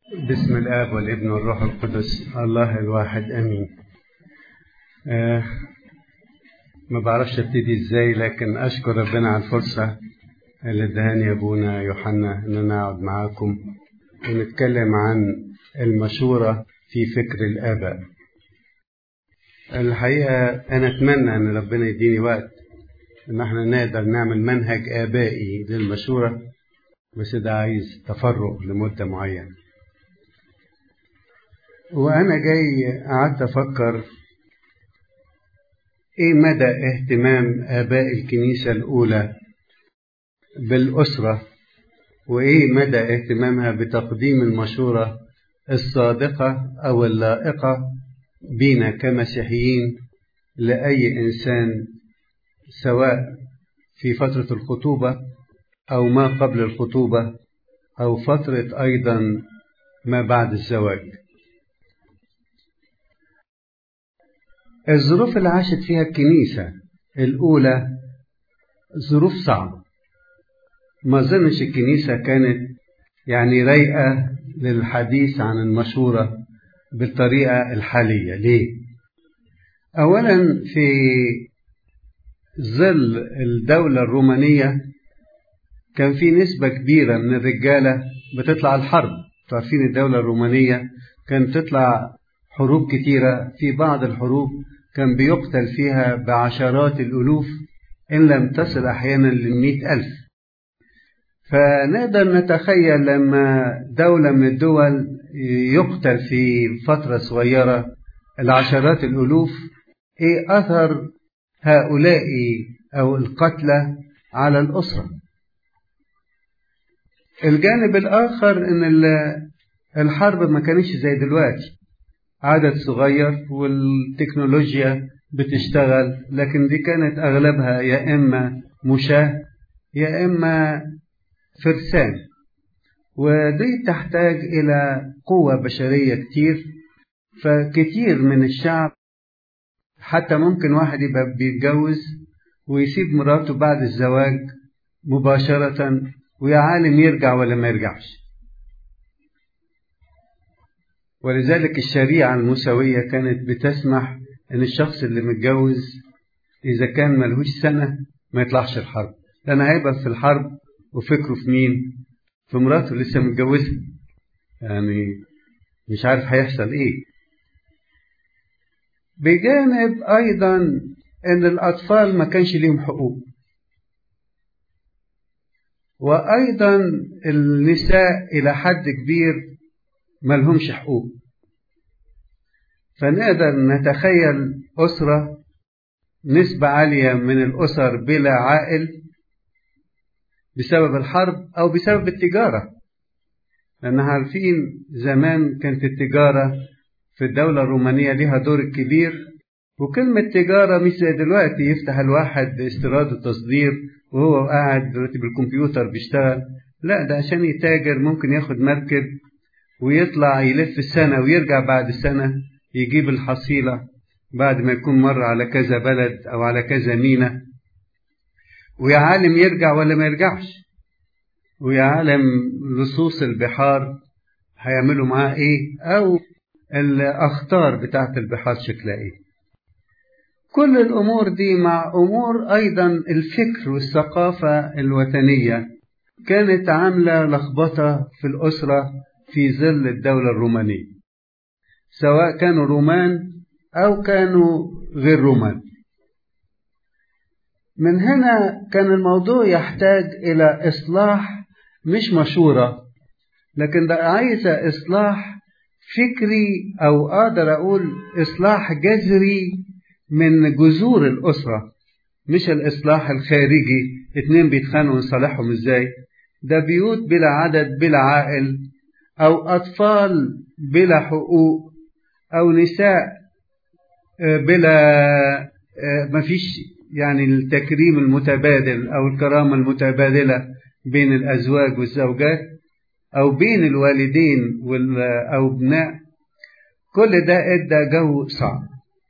بسم الآب والابن والروح القدس الله الواحد أمين آه ما بعرفش ابتدي ازاي لكن أشكر ربنا على الفرصة اللي ادهاني أبونا يوحنا إن أنا أقعد معاكم ونتكلم عن المشورة في فكر الآباء الحقيقة أنا أتمنى أن ربنا يديني وقت إن احنا نقدر نعمل منهج آبائي للمشورة بس ده عايز تفرغ لمدة معينة وأنا جاي قعدت أفكر إيه مدى اهتمام آباء الكنيسة الأولى بالأسرة وإيه مدى اهتمامها بتقديم المشورة الصادقة أو اللائقة بينا كمسيحيين لأي إنسان سواء في فترة الخطوبة أو ما قبل الخطوبة أو فترة أيضا ما بعد الزواج الظروف اللي عاشت فيها الكنيسة الأولى ظروف صعبة ما ظنش الكنيسة كانت يعني رايقة للحديث عن المشورة بالطريقة الحالية ليه؟ أولا في ظل الدولة الرومانية كان في نسبة كبيرة من الرجالة بتطلع الحرب عارفين الدولة الرومانية كانت تطلع حروب كتيرة في بعض الحروب كان بيقتل فيها بعشرات الألوف إن لم تصل أحيانا للمئة ألف فنقدر نتخيل لما دولة من الدول يقتل في فترة صغيرة العشرات الألوف إيه أثر هؤلاء أو القتلى على الأسرة الجانب الآخر إن الحرب ما كانش زي دلوقتي عدد صغير والتكنولوجيا بتشتغل لكن دي كانت أغلبها يا إما مشاة يا إما فرسان ودي تحتاج إلى قوة بشرية كتير فكتير من الشعب حتى ممكن واحد يبقى بيتجوز ويسيب مراته بعد الزواج مباشرة ويا عالم يرجع ولا ما يرجعش ولذلك الشريعة المساوية كانت بتسمح ان الشخص اللي متجوز اذا كان ملهوش سنة ما يطلعش الحرب لان هيبقى في الحرب وفكره في مين في مراته لسه متجوزها يعني مش عارف هيحصل ايه بجانب ايضا ان الاطفال ما كانش ليهم حقوق وايضا النساء الى حد كبير ملهمش حقوق فنقدر نتخيل أسرة نسبة عالية من الأسر بلا عائل بسبب الحرب أو بسبب التجارة لأن عارفين زمان كانت التجارة في الدولة الرومانية لها دور كبير وكلمة تجارة مش زي دلوقتي يفتح الواحد استيراد وتصدير وهو قاعد دلوقتي بالكمبيوتر بيشتغل لا ده عشان يتاجر ممكن ياخد مركب ويطلع يلف السنة ويرجع بعد السنة يجيب الحصيلة بعد ما يكون مر على كذا بلد أو على كذا مينا ويا عالم يرجع ولا ما يرجعش ويا عالم لصوص البحار هيعملوا معاه ايه أو الأخطار بتاعت البحار شكلها ايه كل الأمور دي مع أمور أيضا الفكر والثقافة الوثنية كانت عاملة لخبطة في الأسرة في ظل الدولة الرومانية سواء كانوا رومان أو كانوا غير رومان من هنا كان الموضوع يحتاج إلى إصلاح مش مشورة لكن ده عايزة إصلاح فكري أو أقدر أقول إصلاح جذري من جذور الأسرة مش الإصلاح الخارجي اتنين بيتخانقوا نصالحهم إزاي ده بيوت بلا عدد بلا عائل أو أطفال بلا حقوق أو نساء بلا مفيش يعني التكريم المتبادل أو الكرامة المتبادلة بين الأزواج والزوجات أو بين الوالدين أو ابناء كل ده ادى جو صعب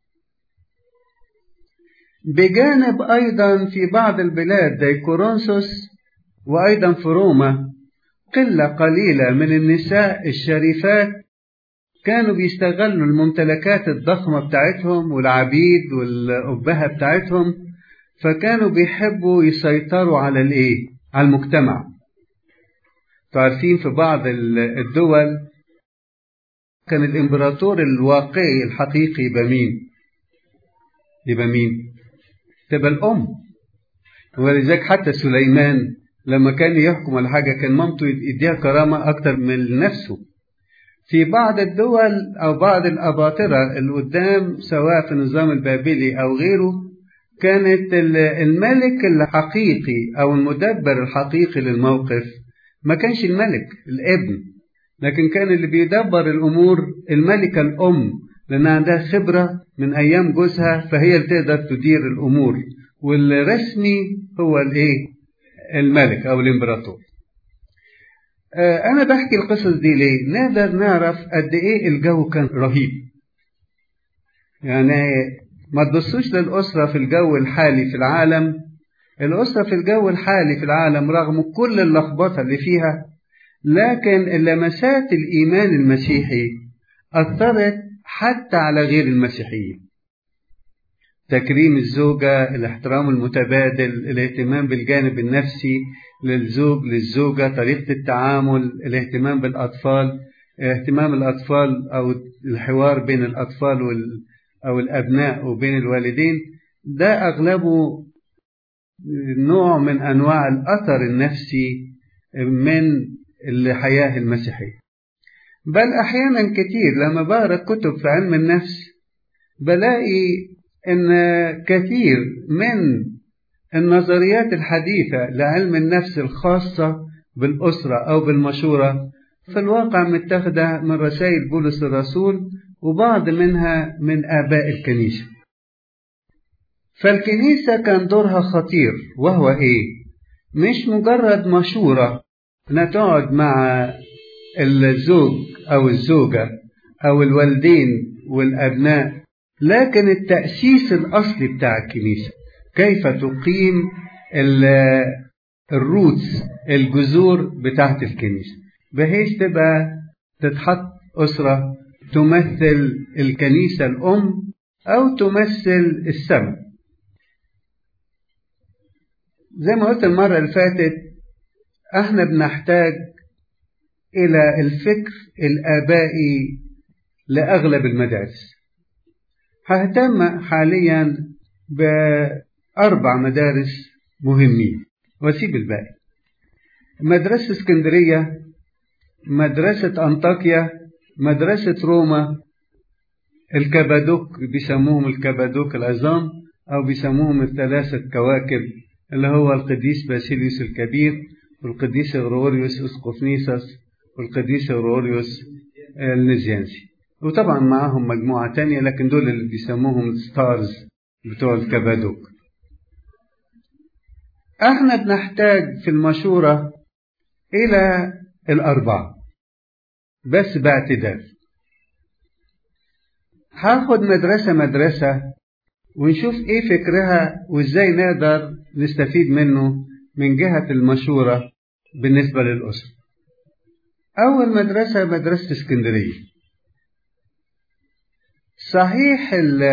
بجانب أيضا في بعض البلاد زي كورنثوس وأيضا في روما قلة قليلة من النساء الشريفات كانوا بيستغلوا الممتلكات الضخمة بتاعتهم والعبيد والأبهة بتاعتهم فكانوا بيحبوا يسيطروا على الإيه؟ على المجتمع. عارفين في بعض الدول كان الإمبراطور الواقعي الحقيقي يبقى مين؟ يبقى مين؟ تبقى الأم. ولذلك حتى سليمان لما كان يحكم على حاجة كان مامته يديها كرامة أكتر من نفسه. في بعض الدول أو بعض الأباطرة القدام سواء في النظام البابلي أو غيره كانت الملك الحقيقي أو المدبر الحقيقي للموقف ما كانش الملك الابن لكن كان اللي بيدبر الأمور الملكة الأم لأن عندها خبرة من أيام جوزها فهي اللي تقدر تدير الأمور والرسمي هو الإيه؟ الملك أو الإمبراطور. أنا بحكي القصص دي ليه؟ نقدر نعرف قد إيه الجو كان رهيب. يعني ما تبصوش للأسرة في الجو الحالي في العالم الأسرة في الجو الحالي في العالم رغم كل اللخبطة اللي فيها لكن لمسات الإيمان المسيحي أثرت حتى على غير المسيحيين تكريم الزوجة الاحترام المتبادل الاهتمام بالجانب النفسي للزوج للزوجة طريقة التعامل الاهتمام بالأطفال اهتمام الأطفال أو الحوار بين الأطفال وال أو الأبناء وبين الوالدين ده أغلبه نوع من أنواع الأثر النفسي من الحياة المسيحية بل أحيانا كتير لما بقرأ كتب في علم النفس بلاقي أن كثير من النظريات الحديثة لعلم النفس الخاصة بالأسرة أو بالمشورة في الواقع متاخدة من رسائل بولس الرسول وبعض منها من آباء الكنيسة فالكنيسة كان دورها خطير وهو إيه؟ مش مجرد مشورة نتقعد مع الزوج أو الزوجة أو الوالدين والأبناء لكن التأسيس الأصلي بتاع الكنيسة كيف تقيم الروتس الجذور بتاعت الكنيسة بحيث تبقى تتحط أسرة تمثل الكنيسة الأم أو تمثل السماء زي ما قلت المرة اللي فاتت احنا بنحتاج إلى الفكر الآبائي لأغلب المدارس ههتم حاليا بأربع مدارس مهمين واسيب الباقي مدرسة اسكندرية مدرسة أنطاكيا مدرسة روما الكبادوك بيسموهم الكبادوك العظام أو بيسموهم الثلاثة كواكب اللي هو القديس باسيليوس الكبير والقديس غريغوريوس اسقفنيسوس والقديس غريغوريوس النزيانسي وطبعا معاهم مجموعة تانية لكن دول اللي بيسموهم ستارز بتوع الكبادوك احنا بنحتاج في المشورة إلى الأربعة بس باعتدال هاخد مدرسة مدرسة ونشوف ايه فكرها وازاي نقدر نستفيد منه من جهة المشورة بالنسبة للأسرة أول مدرسة مدرسة اسكندرية صحيح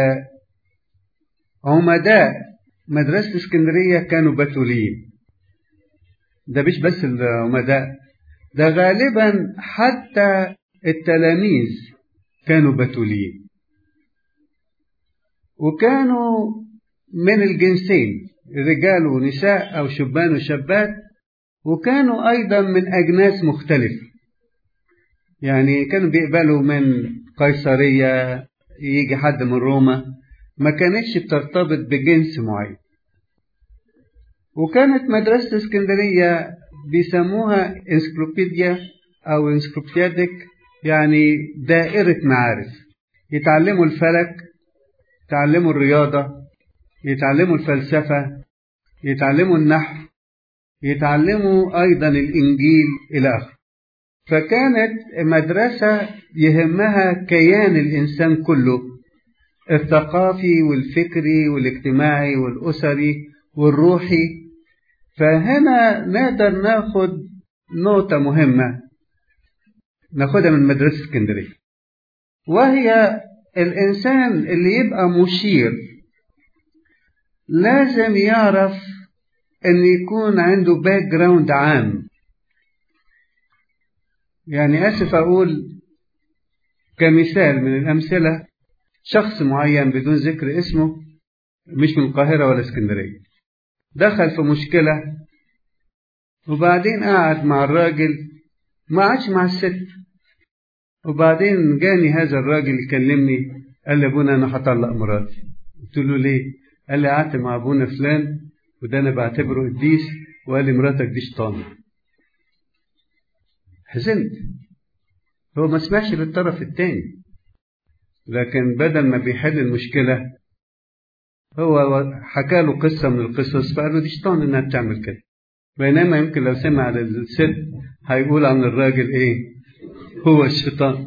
عمداء مدرسة اسكندرية كانوا بتوليين ده مش بس العمداء ده غالبا حتى التلاميذ كانوا بتوليين وكانوا من الجنسين رجال ونساء أو شبان وشابات وكانوا أيضا من أجناس مختلفة يعني كانوا بيقبلوا من قيصرية يجي حد من روما ما كانتش بترتبط بجنس معين وكانت مدرسة اسكندرية بيسموها انسكلوبيديا أو انسكلوبياديك يعني دائرة معارف يتعلموا الفلك يتعلموا الرياضة يتعلموا الفلسفة يتعلموا النحو يتعلموا أيضا الإنجيل إلى آخره فكانت مدرسة يهمها كيان الإنسان كله الثقافي والفكري والاجتماعي والأسري والروحي فهنا نقدر ناخد نقطة مهمة ناخدها من مدرسة اسكندرية وهي الإنسان اللي يبقى مشير لازم يعرف ان يكون عنده باك جراوند عام يعني اسف اقول كمثال من الامثله شخص معين بدون ذكر اسمه مش من القاهره ولا اسكندريه دخل في مشكله وبعدين قعد مع الراجل ما قعدش مع الست وبعدين جاني هذا الراجل يكلمني قال لي ابونا انا هطلق مراتي قلت له ليه قال لي قعدت مع ابونا فلان وده انا بعتبره قديس وقال لي مراتك دي شيطان حزنت هو ما سمعش للطرف التاني لكن بدل ما بيحل المشكلة هو حكى له قصة من القصص فقال له دي شيطان انها بتعمل كده بينما يمكن لو سمع للست هيقول عن الراجل ايه هو الشيطان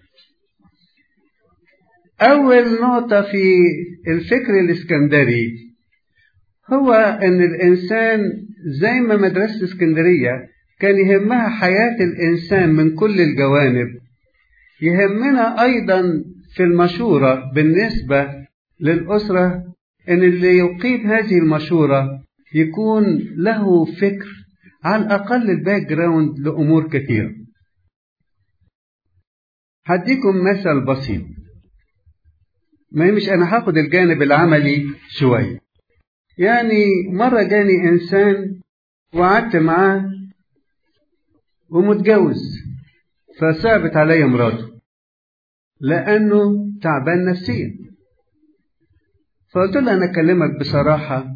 أول نقطة في الفكر الإسكندري هو أن الإنسان زي ما مدرسة اسكندرية كان يهمها حياة الإنسان من كل الجوانب يهمنا أيضا في المشورة بالنسبة للأسرة أن اللي يقيم هذه المشورة يكون له فكر على الأقل الباك جراوند لأمور كثيرة هديكم مثل بسيط ما مش أنا هاخد الجانب العملي شوية يعني مرة جاني إنسان وقعدت معاه ومتجوز فصعبت عليا مراته لأنه تعبان نفسيا فقلت له أنا أكلمك بصراحة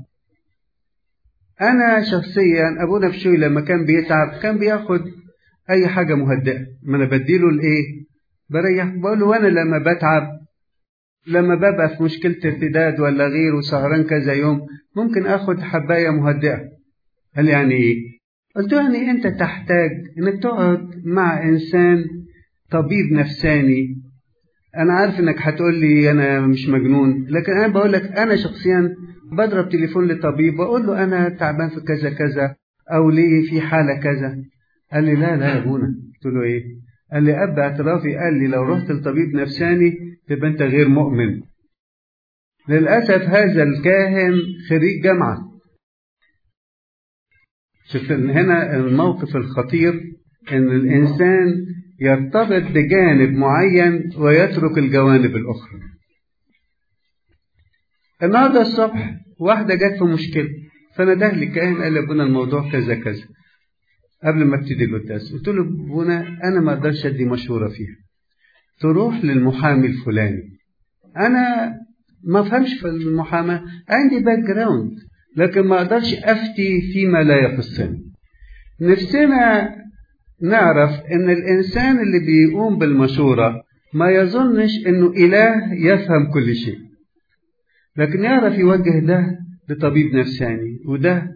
أنا شخصيا أبونا بشوي لما كان بيتعب كان بياخد أي حاجة مهدئة ما أنا بديله الإيه بريح بقول له وأنا لما بتعب لما ببقى في مشكلة ارتداد ولا غير وسهران كذا يوم ممكن اخد حباية مهدئة قال لي يعني ايه قلت له يعني انت تحتاج انك تقعد مع انسان طبيب نفساني انا عارف انك هتقول لي انا مش مجنون لكن انا بقول لك انا شخصيا بضرب تليفون للطبيب واقول له انا تعبان في كذا كذا او ليه في حالة كذا قال لي لا لا يا ابونا قلت له ايه قال لي اب اعترافي قال لي لو رحت لطبيب نفساني تبقى انت غير مؤمن للأسف هذا الكاهن خريج جامعة شفت هنا الموقف الخطير ان الانسان يرتبط بجانب معين ويترك الجوانب الاخرى النهارده الصبح واحده جت في مشكله فنده لي الكاهن قال لي ابونا الموضوع كذا كذا قبل ما ابتدي القداس قلت له ابونا انا ما اقدرش ادي مشوره فيها تروح للمحامي الفلاني انا ما افهمش في المحاماه عندي باك جراوند لكن ما اقدرش افتي فيما لا يخصني نفسنا نعرف ان الانسان اللي بيقوم بالمشوره ما يظنش انه اله يفهم كل شيء لكن يعرف يوجه ده لطبيب نفساني وده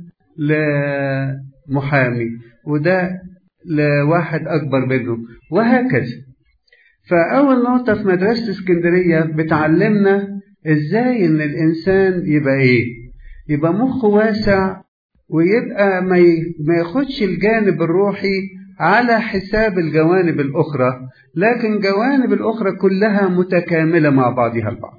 لمحامي وده لواحد اكبر منه وهكذا فاول نقطه في مدرسه اسكندريه بتعلمنا ازاي ان الانسان يبقى ايه يبقى مخه واسع ويبقى ما ما ياخدش الجانب الروحي على حساب الجوانب الاخرى لكن جوانب الاخرى كلها متكامله مع بعضها البعض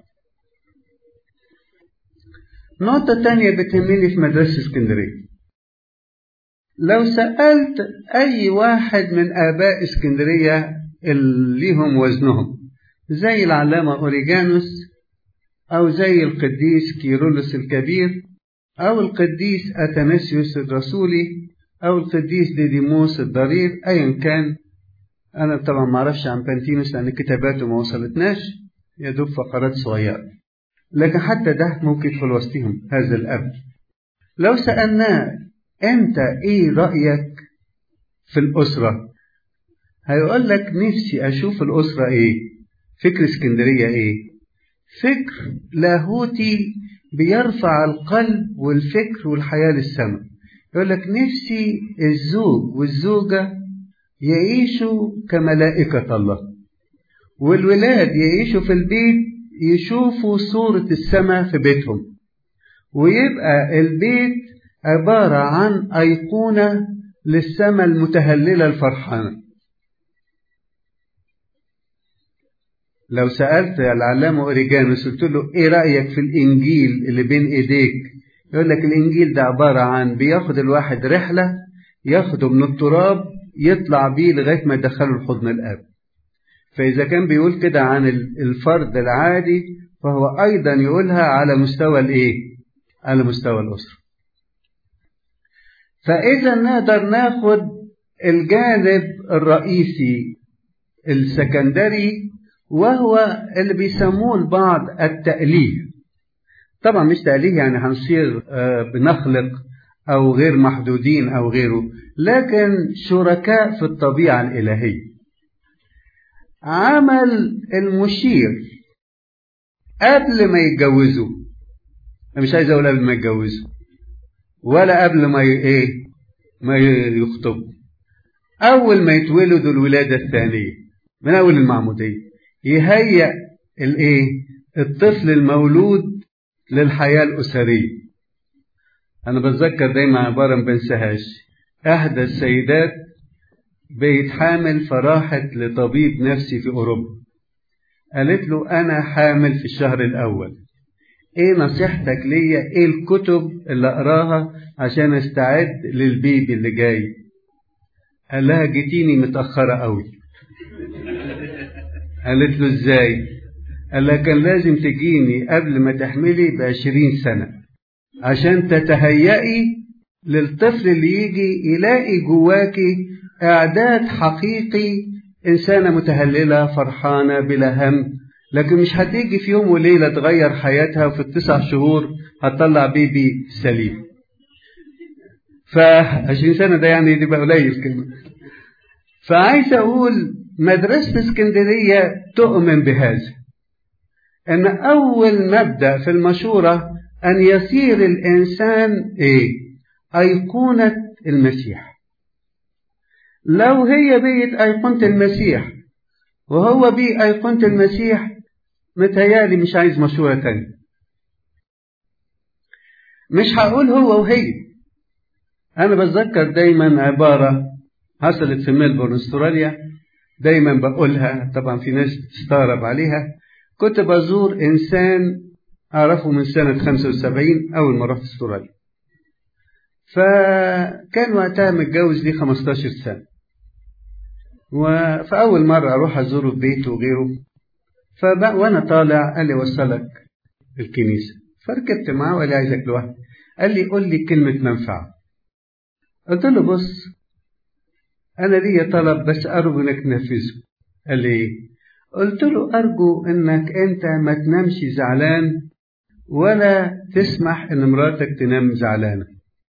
نقطة تانية بتهمني في مدرسة اسكندرية لو سألت أي واحد من آباء اسكندرية اللي ليهم وزنهم زي العلامة أوريجانوس أو زي القديس كيرولس الكبير أو القديس أتناسيوس الرسولي أو القديس ديديموس الضرير أيا كان أنا طبعا ما أعرفش عن بانتينوس لأن كتاباته ما وصلتناش يا دوب فقرات صغيرة لكن حتى ده ممكن يدخل وسطهم هذا الأب لو سألناه أنت إيه رأيك في الأسرة هيقول لك نفسي أشوف الأسرة إيه فكر اسكندرية إيه فكر لاهوتي بيرفع القلب والفكر والحياة للسماء يقول لك نفسي الزوج والزوجة يعيشوا كملائكة الله والولاد يعيشوا في البيت يشوفوا صورة السماء في بيتهم ويبقى البيت عبارة عن أيقونة للسماء المتهللة الفرحانة لو سألت العلامة أوريجانوس قلت له إيه رأيك في الإنجيل اللي بين إيديك يقول لك الإنجيل ده عبارة عن بياخد الواحد رحلة ياخده من التراب يطلع بيه لغاية ما يدخله الحضن الآب فإذا كان بيقول كده عن الفرد العادي فهو أيضا يقولها على مستوى الإيه؟ على مستوى الأسرة فإذا نقدر ناخد الجانب الرئيسي السكندري وهو اللي بيسموه البعض التأليه طبعا مش تأليه يعني هنصير بنخلق أو غير محدودين أو غيره لكن شركاء في الطبيعة الإلهية عمل المشير قبل ما يتجوزوا أنا مش عايز أقول قبل ما يتجوزوا ولا قبل ما إيه ما يخطبوا أول ما يتولدوا الولادة الثانية من أول المعمودية يهيأ الإيه الطفل المولود للحياة الأسرية أنا بتذكر دايما عبارة ما بنساهاش إحدى السيدات بقت حامل فراحت لطبيب نفسي في أوروبا قالت له أنا حامل في الشهر الأول إيه نصيحتك ليا إيه الكتب اللي أقراها عشان أستعد للبيبي اللي جاي قال لها جيتيني متأخرة أوي قالت له إزاي قال لها كان لازم تجيني قبل ما تحملي بعشرين سنة عشان تتهيئي للطفل اللي يجي يلاقي جواكي إعداد حقيقي إنسانة متهللة فرحانة بلا هم لكن مش هتيجي في يوم وليلة تغير حياتها وفي التسع شهور هتطلع بيبي سليم فعشرين سنة ده يعني دي بقى قليل كلمة فعايز أقول مدرسة اسكندرية تؤمن بهذا أن أول مبدأ في المشورة أن يصير الإنسان إيه؟ أيقونة المسيح لو هي بيت أيقونة المسيح وهو بي أيقونة المسيح متهيألي مش عايز مشورة تانية مش هقول هو وهي أنا بتذكر دايما عبارة حصلت في ملبورن استراليا دايما بقولها طبعا في ناس تستغرب عليها كنت بزور إنسان أعرفه من سنة 75 أول ما رحت استراليا فكان وقتها متجوز لي 15 سنة فأول مرة أروح أزوره في بيته وغيره فبقى وأنا طالع قال لي وصلك الكنيسة فركبت معاه وقال لي عايزك لوحدي قال لي قول لي كلمة منفعة قلت له بص أنا ليا طلب بس أرجو إنك تنفذه قال لي إيه؟ قلت له أرجو إنك أنت ما تنامش زعلان ولا تسمح إن مراتك تنام زعلانة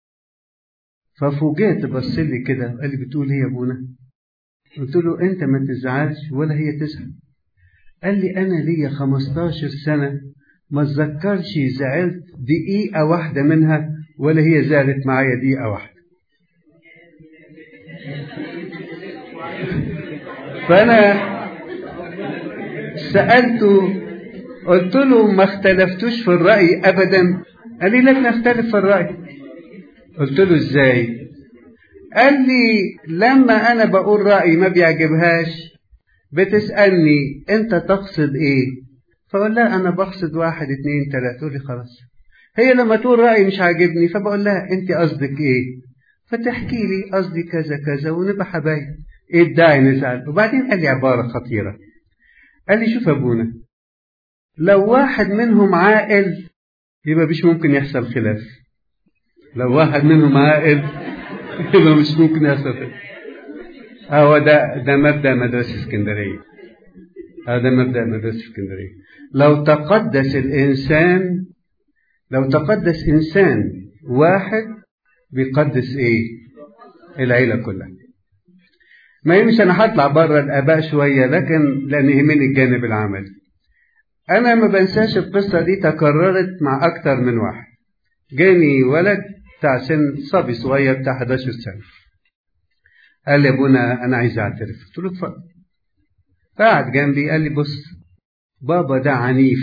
ففوجئت بص لي كده قال لي بتقول إيه يا أبونا؟ قلت له أنت ما تزعلش ولا هي تزعل قال لي أنا ليا 15 سنة ما اتذكرش زعلت دقيقة واحدة منها ولا هي زعلت معايا دقيقة واحدة فأنا سألته قلت له ما اختلفتوش في الرأي أبدا قال لي لن نختلف في الرأي قلت له ازاي قال لي لما أنا بقول رأي ما بيعجبهاش بتسألني أنت تقصد إيه فأقول لها أنا بقصد واحد اتنين تلاتة تقول لي خلاص هي لما تقول رأي مش عاجبني فبقول لها أنت قصدك إيه فتحكي لي قصدي كذا كذا ونبقى حبايب إيه الداعي نزعل وبعدين قال لي عبارة خطيرة قال لي شوف أبونا لو واحد منهم عاقل يبقى مش ممكن يحصل خلاف لو واحد منهم عاقل يبقى مش ممكن يحصل خلاف هو ده ده مبدأ مدرسة اسكندرية هذا مبدأ مدرسة اسكندرية لو تقدس الإنسان لو تقدس إنسان واحد بيقدس إيه؟ العيلة كلها ما يمش أنا هطلع بره الآباء شوية لكن لأن يهمني الجانب العملي أنا ما بنساش القصة دي تكررت مع أكتر من واحد جاني ولد بتاع سن صبي صغير بتاع 11 سنة قال لي يا ابونا أنا عايز أعترف قلت له اتفضل قعد جنبي قال لي بص بابا ده عنيف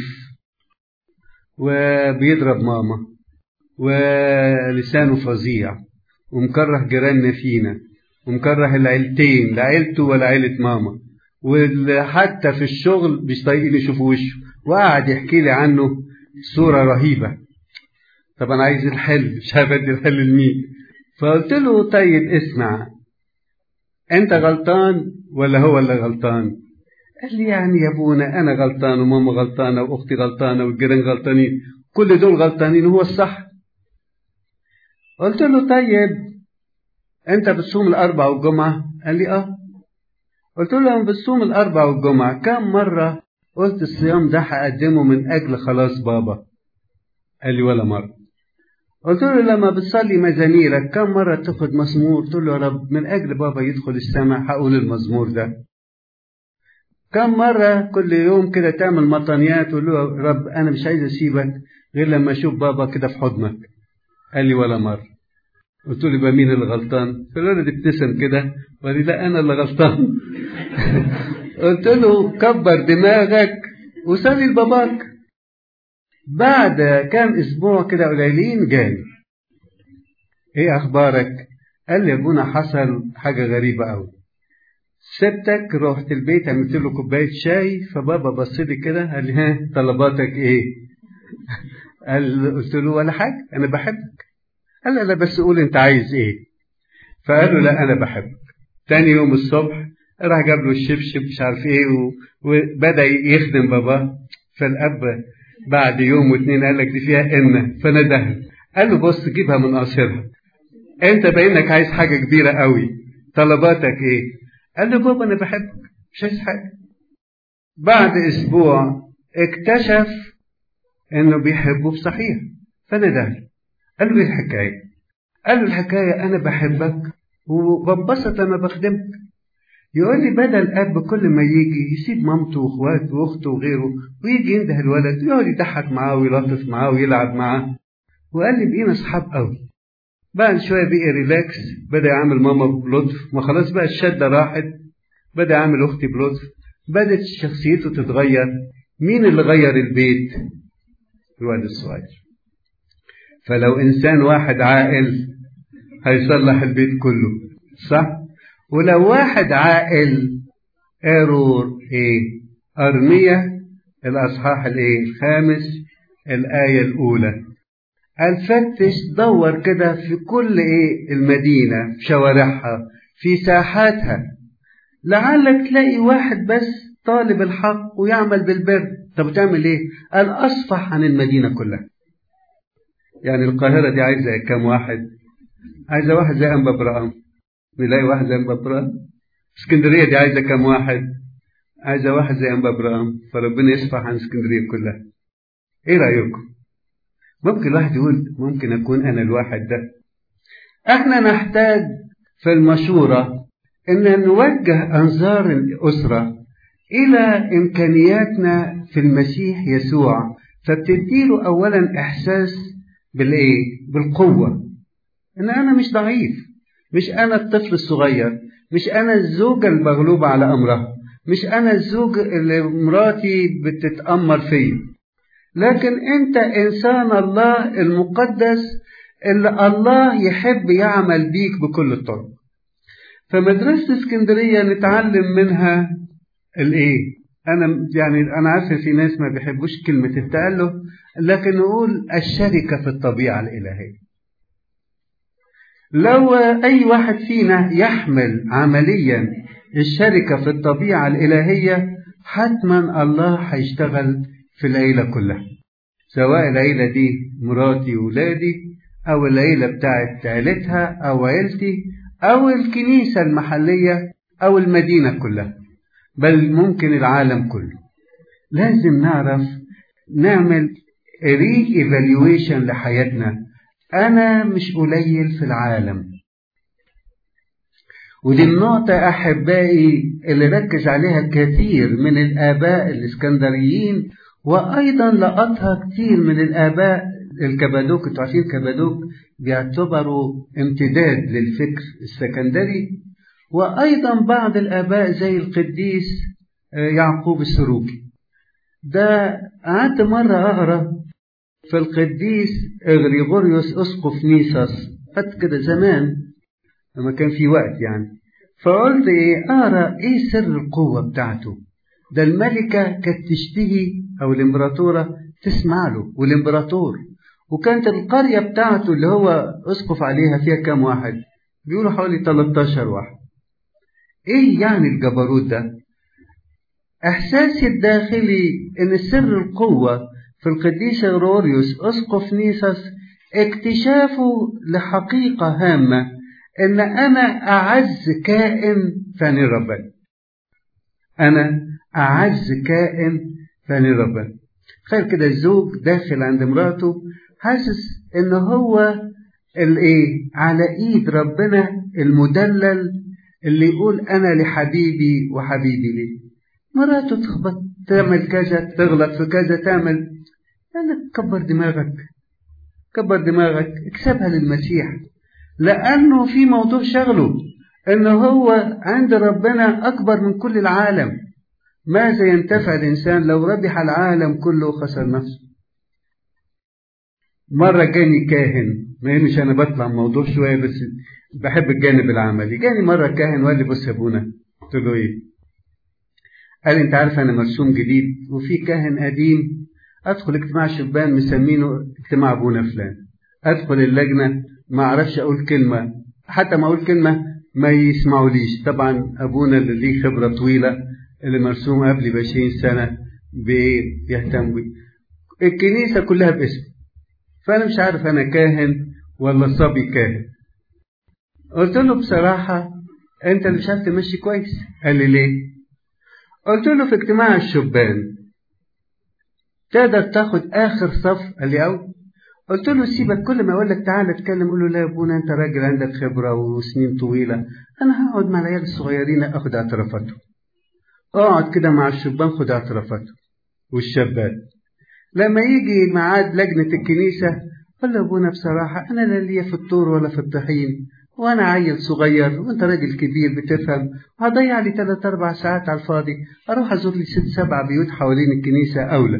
وبيضرب ماما ولسانه فظيع ومكره جيراننا فينا ومكره العيلتين لا عيلته ولا عيلة ماما وحتى في الشغل مش طايقين يشوفوا وشه وقعد يحكي لي عنه صورة رهيبة طب أنا عايز الحل مش عارف أدي الحل لمين فقلت له طيب اسمع أنت غلطان ولا هو اللي غلطان؟ قال لي يعني يا ابونا أنا غلطان وماما غلطانة وأختي غلطانة والجيران غلطانين كل دول غلطانين وهو الصح قلت له طيب أنت بتصوم الأربع والجمعة؟ قال لي آه قلت له لما بتصوم الأربع والجمعة كم مرة قلت الصيام ده هقدمه من أجل خلاص بابا؟ قال لي ولا مرة قلت له لما بتصلي مزاميرك كم مرة تاخد مزمور تقول له يا رب من أجل بابا يدخل السماء هقول المزمور ده كم مرة كل يوم كده تعمل مطانيات تقول له يا رب أنا مش عايز أسيبك غير لما أشوف بابا كده في حضنك قال لي ولا مرة قلت له يبقى مين اللي غلطان؟ فالولد ابتسم كده وقال لي لا أنا اللي غلطان قلت له كبر دماغك وصلي لباباك بعد كام اسبوع كده قليلين جاني ايه اخبارك قال لي يا ابونا حصل حاجه غريبه قوي سبتك رحت البيت عملت له كوبايه شاي فبابا بص لي كده قال لي ها طلباتك ايه قال قلت له ولا حاجه انا بحبك قال لي لا بس قول انت عايز ايه فقال له لا انا بحبك تاني يوم الصبح راح جاب له الشبشب مش عارف ايه وبدا يخدم باباه فالاب بعد يوم واتنين قال لك دي فيها إن فندهها قال له بص جيبها من قاصرها انت باينك عايز حاجة كبيرة قوي طلباتك ايه قال له بابا انا بحبك مش عايز حاجة بعد اسبوع اكتشف انه بيحبه بصحيح فندهها قال له ايه الحكاية قال له الحكاية انا بحبك وبنبسط لما بخدمك يقول لي بدل اب كل ما يجي يسيب مامته واخواته واخته وغيره ويجي ينده الولد ويقعد يضحك معاه ويلطف معاه ويلعب معاه وقال لي بقينا اصحاب قوي بعد شويه بقي ريلاكس بدا يعمل ماما بلطف ما خلاص بقى الشده راحت بدا يعمل اختي بلطف بدت شخصيته تتغير مين اللي غير البيت الولد الصغير فلو انسان واحد عاقل هيصلح البيت كله صح ولو واحد عاقل ايرور ايه ارمية الاصحاح الايه الخامس الايه الاولى قال فتش دور كده في كل ايه المدينه في شوارعها في ساحاتها لعلك تلاقي واحد بس طالب الحق ويعمل بالبر طب تعمل ايه قال اصفح عن المدينه كلها يعني القاهره دي عايزه كام واحد عايزه واحد زي انبا ابراهيم نلاقي واحد زي انبا ابراهيم اسكندريه دي عايزه كام واحد عايزه واحد زي انبا ابراهيم فربنا يصفح عن اسكندريه كلها ايه رايكم ممكن الواحد يقول ممكن اكون انا الواحد ده احنا نحتاج في المشوره ان نوجه انظار الاسره الى امكانياتنا في المسيح يسوع فبتديله اولا احساس بالايه بالقوه ان انا مش ضعيف مش انا الطفل الصغير مش انا الزوجة المغلوبة على امرها مش انا الزوج اللي مراتي بتتأمر فيه لكن انت انسان الله المقدس اللي الله يحب يعمل بيك بكل الطرق فمدرسة اسكندرية نتعلم منها الايه انا يعني انا عارف في ناس ما بيحبوش كلمة التأله لكن نقول الشركة في الطبيعة الإلهية لو أي واحد فينا يحمل عمليا الشركة في الطبيعة الإلهية حتما الله هيشتغل في العيلة كلها سواء العيلة دي مراتي وولادي أو العيلة بتاعت عيلتها أو عيلتي أو الكنيسة المحلية أو المدينة كلها بل ممكن العالم كله لازم نعرف نعمل ري ايفالويشن لحياتنا أنا مش قليل في العالم ودي النقطة أحبائي اللي ركز عليها كثير من الآباء الإسكندريين وأيضا لقطها كثير من الآباء الكبادوك انتوا عارفين كبادوك بيعتبروا امتداد للفكر السكندري وأيضا بعض الآباء زي القديس يعقوب السروجي ده قعدت مرة أقرأ في القديس إغريغوريوس أسقف ميساس خدت كده زمان لما كان في وقت يعني فقلت ايه اقرا ايه سر القوه بتاعته ده الملكه كانت تشتهي او الامبراطوره تسمع له والامبراطور وكانت القريه بتاعته اللي هو اسقف عليها فيها كام واحد بيقولوا حوالي 13 واحد ايه يعني الجبروت ده احساسي الداخلي ان سر القوه في القديس غروريوس اسقف نيسوس اكتشافه لحقيقه هامه ان انا اعز كائن فاني ربنا انا اعز كائن فاني ربنا تخيل كده الزوج داخل عند مراته حاسس ان هو الايه على ايد ربنا المدلل اللي يقول انا لحبيبي وحبيبي لي مراته تخبط تعمل كذا تغلط في كذا تعمل يعني كبر دماغك كبر دماغك اكسبها للمسيح لأنه في موضوع شغله إن هو عند ربنا أكبر من كل العالم ماذا ينتفع الإنسان لو ربح العالم كله وخسر نفسه مرة جاني كاهن ما مش أنا بطلع موضوع شوية بس بحب الجانب العملي جاني مرة كاهن وقال لي بص يا أبونا قلت له إيه قال لي أنت عارف أنا مرسوم جديد وفي كاهن قديم أدخل اجتماع شبان مسمينه اجتماع أبونا فلان أدخل اللجنة ما أعرفش أقول كلمة حتى ما أقول كلمة ما يسمعوليش طبعا أبونا اللي ليه خبرة طويلة اللي مرسوم قبلي بعشرين سنة بيهتم بي الكنيسة كلها باسم فأنا مش عارف أنا كاهن ولا صبي كاهن قلت له بصراحة أنت اللي مش عارف تمشي كويس قال لي ليه قلت له في اجتماع الشبان تقدر تاخد آخر صف قال لي أو قلت له سيبك كل ما اقول لك تعالى اتكلم قول له لا يا ابونا انت راجل عندك خبره وسنين طويله انا هقعد مع العيال الصغيرين اخد اعترافاتهم اقعد كده مع الشبان خد اعترافاتهم والشابات لما يجي ميعاد لجنه الكنيسه قول له ابونا بصراحه انا لا ليا في الطور ولا في الطحين وانا عيل صغير وانت راجل كبير بتفهم هضيع لي ثلاث اربع ساعات على الفاضي اروح ازور لي ست سبع بيوت حوالين الكنيسه اولى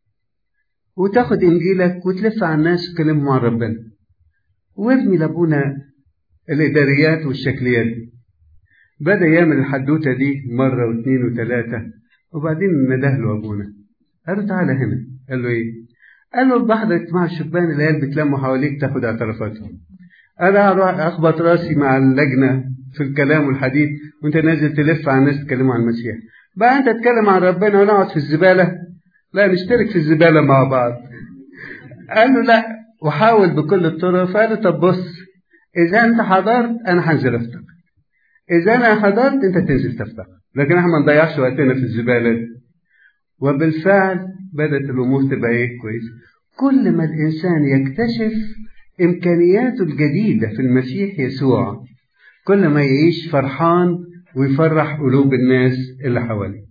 وتاخد انجيلك وتلف على الناس وتكلمهم عن ربنا وارمي لابونا الاداريات والشكليات دي بدا يعمل الحدوته دي مره واثنين وثلاثه وبعدين نده له ابونا قال له تعالى هنا قال له ايه قال له بحضر اجتماع الشبان العيال بيتلموا حواليك تاخد اعترافاتهم انا هروح اخبط راسي مع اللجنه في الكلام والحديث وانت نازل تلف على الناس تتكلموا عن المسيح بقى انت تتكلم عن ربنا ونقعد في الزباله لا نشترك في الزبالة مع بعض قال له لا وحاول بكل الطرق فقال له طب بص إذا أنت حضرت أنا هنزل أفتقد إذا أنا حضرت أنت تنزل تفتقد لكن احنا ما نضيعش وقتنا في الزبالة دي وبالفعل بدأت الأمور تبقى إيه كويس كل ما الإنسان يكتشف إمكانياته الجديدة في المسيح يسوع كل ما يعيش فرحان ويفرح قلوب الناس اللي حواليه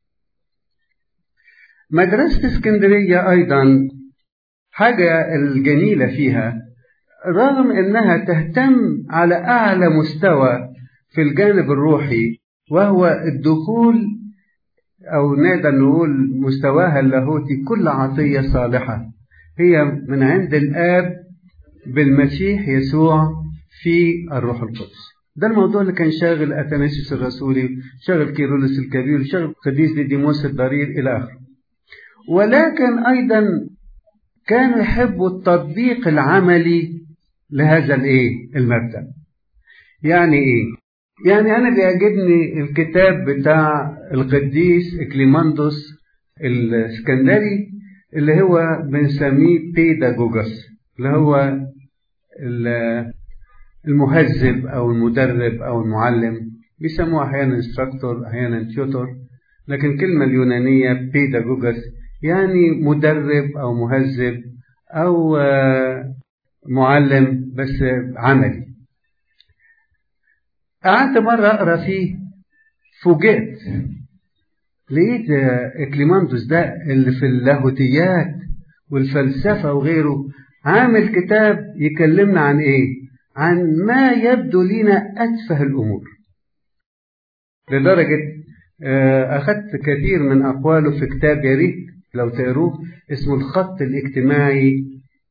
مدرسة اسكندرية أيضا حاجة الجميلة فيها رغم أنها تهتم على أعلى مستوى في الجانب الروحي وهو الدخول أو نقدر نقول مستواها اللاهوتي كل عطية صالحة هي من عند الآب بالمسيح يسوع في الروح القدس ده الموضوع اللي كان شاغل أثناسيوس الرسولي شاغل كيرلس الكبير شاغل قديس ديديموس الضرير إلى آخره ولكن أيضا كانوا يحبوا التطبيق العملي لهذا الايه المبدأ يعني ايه يعني انا بيعجبني الكتاب بتاع القديس اكليماندوس الاسكندري اللي هو بنسميه بيداجوجس اللي هو المهذب او المدرب او المعلم بيسموه احيانا انستراكتور احيانا تيوتور لكن الكلمه اليونانيه بيداجوجس يعني مدرب او مهذب او معلم بس عملي قعدت مرة أقرأ فيه فوجئت لقيت إكليماندوس ده اللي في اللاهوتيات والفلسفة وغيره عامل كتاب يكلمنا عن إيه؟ عن ما يبدو لنا أتفه الأمور لدرجة أخذت كثير من أقواله في كتاب يا ريت لو تقروه اسمه الخط الاجتماعي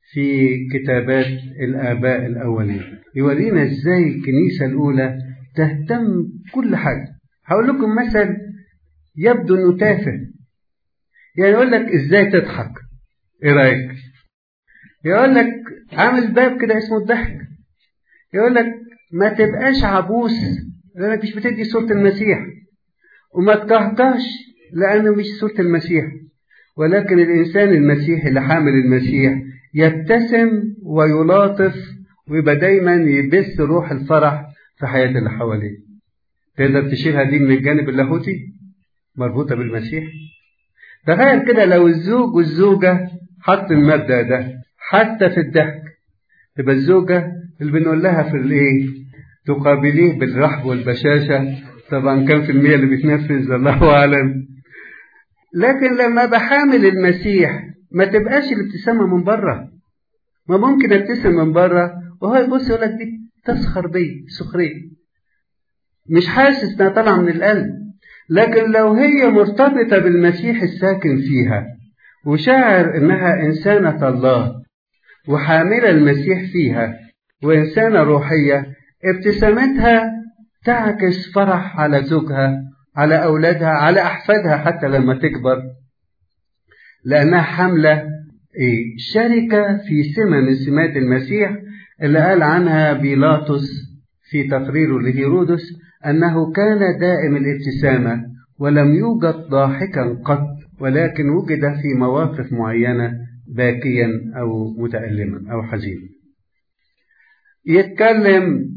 في كتابات الآباء الأولين يورينا إزاي الكنيسة الأولى تهتم كل حاجة هقول لكم مثل يبدو إنه تافه يعني يقول لك إزاي تضحك إيه رأيك؟ يقول لك عامل باب كده اسمه الضحك يقول لك ما تبقاش عبوس لأنك مش بتدي صورة المسيح وما تكهكهش لأنه مش صورة المسيح ولكن الإنسان المسيحي اللي حامل المسيح يبتسم ويلاطف ويبقى دايما يبث روح الفرح في حياة اللي حواليه تقدر تشيلها دي من الجانب اللاهوتي مربوطة بالمسيح تخيل كده لو الزوج والزوجة حط المبدأ ده حتى في الضحك تبقى الزوجة اللي بنقول لها في الايه تقابليه بالرحب والبشاشة طبعا كم في المية اللي بتنفذ الله أعلم لكن لما بحامل المسيح ما تبقاش الابتسامة من بره ما ممكن ابتسم من بره وهو يبص يقول لك دي تسخر بي سخرية مش حاسس انها طالعة من القلب لكن لو هي مرتبطة بالمسيح الساكن فيها وشاعر انها انسانة الله وحاملة المسيح فيها وانسانة روحية ابتسامتها تعكس فرح على زوجها على أولادها على أحفادها حتى لما تكبر لأنها حاملة إيه؟ شركة في سمة من سمات المسيح اللي قال عنها بيلاطس في تقريره لهيرودس أنه كان دائم الابتسامة ولم يوجد ضاحكا قط ولكن وجد في مواقف معينة باكيا أو متألما أو حزينا يتكلم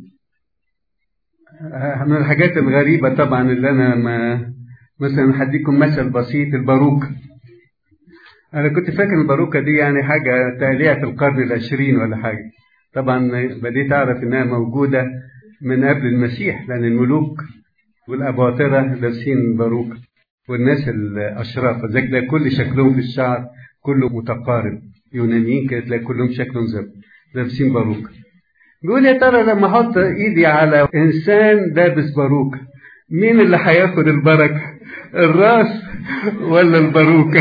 من الحاجات الغريبة طبعا اللي أنا ما مثلا هديكم مثل بسيط الباروكة أنا كنت فاكر الباروكة دي يعني حاجة تالية في القرن العشرين ولا حاجة طبعا بديت أعرف إنها موجودة من قبل المسيح لأن الملوك والأباطرة لابسين باروكة والناس الأشراف زي تلاقي كل شكلهم في الشعر كله متقارب يونانيين كده تلاقي كلهم شكلهم زي لابسين باروكة بيقول يا ترى لما احط ايدي على انسان لابس باروكه مين اللي هياخد البركه الراس ولا الباروكه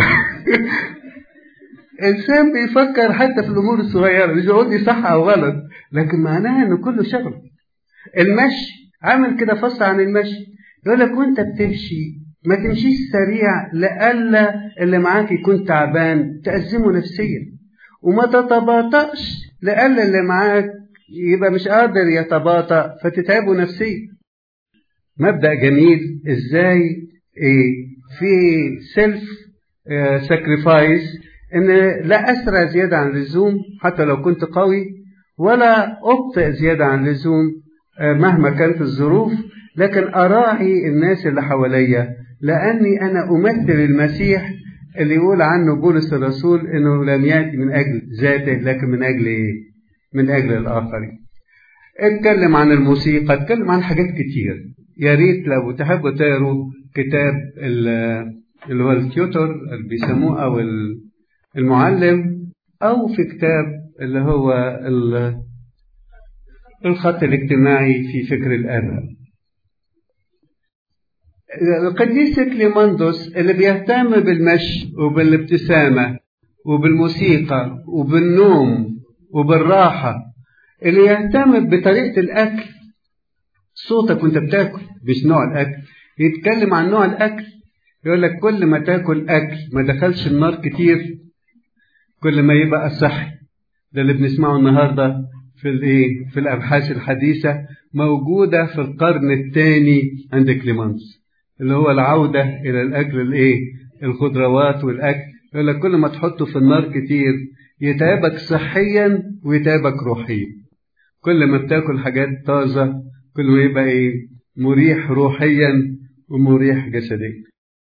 انسان بيفكر حتى في الامور الصغيره مش بيقول لي صح او غلط لكن معناها ان كله شغل المشي عامل كده فصل عن المشي يقول لك وانت بتمشي ما تمشيش سريع لألا اللي معاك يكون تعبان تأزمه نفسيا وما تتباطأش لألا اللي معاك يبقى مش قادر يتباطأ فتتعبه نفسيا مبدأ جميل ازاي ايه في سيلف ساكريفايس ان لا اسرع زيادة عن اللزوم حتى لو كنت قوي ولا ابطئ زيادة عن اللزوم مهما كانت الظروف لكن اراعي الناس اللي حواليا لاني انا امثل المسيح اللي يقول عنه بولس الرسول انه لم ياتي من اجل ذاته لكن من اجل ايه؟ من أجل الآخرين اتكلم عن الموسيقى اتكلم عن حاجات كتير يا ريت لو تحبوا تقروا كتاب اللي هو التيوتر اللي بيسموه أو المعلم أو في كتاب اللي هو الخط الاجتماعي في فكر الآباء القديس كليماندوس اللي بيهتم بالمشي وبالابتسامة وبالموسيقى وبالنوم وبالراحة اللي يهتم بطريقة الأكل صوتك وانت بتاكل مش نوع الأكل يتكلم عن نوع الأكل يقول لك كل ما تاكل أكل ما دخلش النار كتير كل ما يبقى صحي ده اللي بنسمعه النهاردة في الايه في الأبحاث الحديثة موجودة في القرن الثاني عند كليمانس اللي هو العودة إلى الأكل الايه الخضروات والأكل يقول لك كل ما تحطه في النار كتير يتعبك صحيا ويتعبك روحيا كل ما بتاكل حاجات طازة كل ما يبقى ايه مريح روحيا ومريح جسديا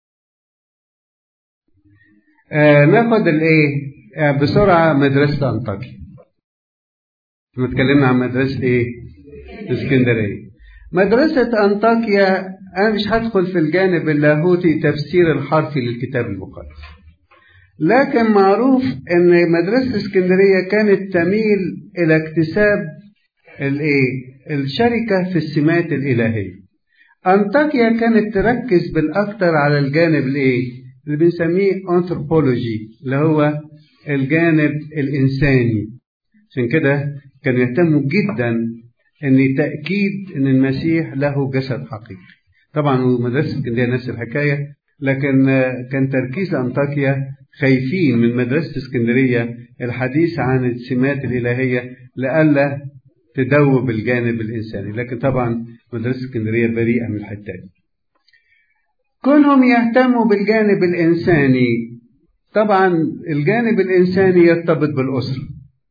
آه ناخد الايه آه بسرعة مدرسة أنطاكيا احنا اتكلمنا عن مدرسة ايه اسكندرية مدرسة أنطاكيا أنا مش هدخل في الجانب اللاهوتي تفسير الحرفي للكتاب المقدس لكن معروف ان مدرسة اسكندرية كانت تميل الى اكتساب الايه الشركة في السمات الالهية انطاكيا كانت تركز بالاكثر على الجانب الايه اللي بنسميه انثروبولوجي اللي هو الجانب الانساني عشان كده كانوا يهتموا جدا ان تاكيد ان المسيح له جسد حقيقي طبعا ومدرسه اسكندريه نفس الحكايه لكن كان تركيز انطاكيا خايفين من مدرسه اسكندريه الحديث عن السمات الالهيه لئلا تدوب الجانب الانساني لكن طبعا مدرسه اسكندريه بريئه من الحته دي كونهم يهتموا بالجانب الانساني طبعا الجانب الانساني يرتبط بالاسره